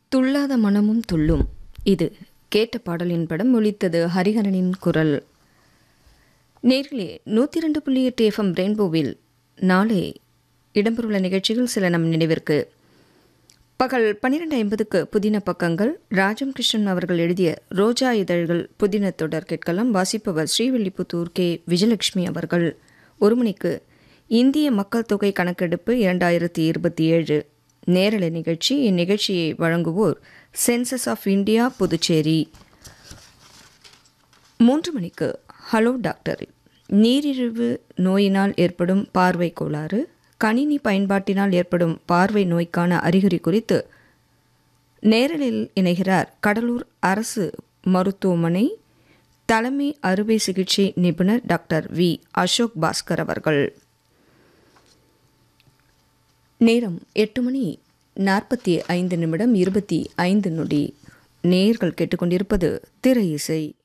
துள்ளாத மனமும் துள்ளும் இது கேட்ட பாடலின் படம் ஒலித்தது ஹரிஹரனின் குரல் நேர்களே நூற்றி ரெண்டு புள்ளி எட்டு எஃப்எம் ரெயின்போவில் நாளை இடம்பெறவுள்ள நிகழ்ச்சிகள் சில நம் நினைவிற்கு பகல் பன்னிரெண்டு ஐம்பதுக்கு புதின பக்கங்கள் ராஜம் கிருஷ்ணன் அவர்கள் எழுதிய ரோஜா இதழ்கள் புதின தொடர் கேட்கலாம் வாசிப்பவர் ஸ்ரீவில்லிபுத்தூர் கே விஜயலட்சுமி அவர்கள் ஒரு மணிக்கு இந்திய மக்கள் தொகை கணக்கெடுப்பு இரண்டாயிரத்தி இருபத்தி ஏழு நேரலை நிகழ்ச்சி இந்நிகழ்ச்சியை வழங்குவோர் சென்சஸ் ஆஃப் இந்தியா புதுச்சேரி மூன்று மணிக்கு ஹலோ டாக்டர் நீரிழிவு நோயினால் ஏற்படும் பார்வை கோளாறு கணினி பயன்பாட்டினால் ஏற்படும் பார்வை நோய்க்கான அறிகுறி குறித்து நேரலில் இணைகிறார் கடலூர் அரசு மருத்துவமனை தலைமை அறுவை சிகிச்சை நிபுணர் டாக்டர் வி அசோக் பாஸ்கர் அவர்கள் நேரம் எட்டு மணி நாற்பத்தி ஐந்து நிமிடம் இருபத்தி ஐந்து நொடி நேர்கள் கேட்டுக்கொண்டிருப்பது திரை இசை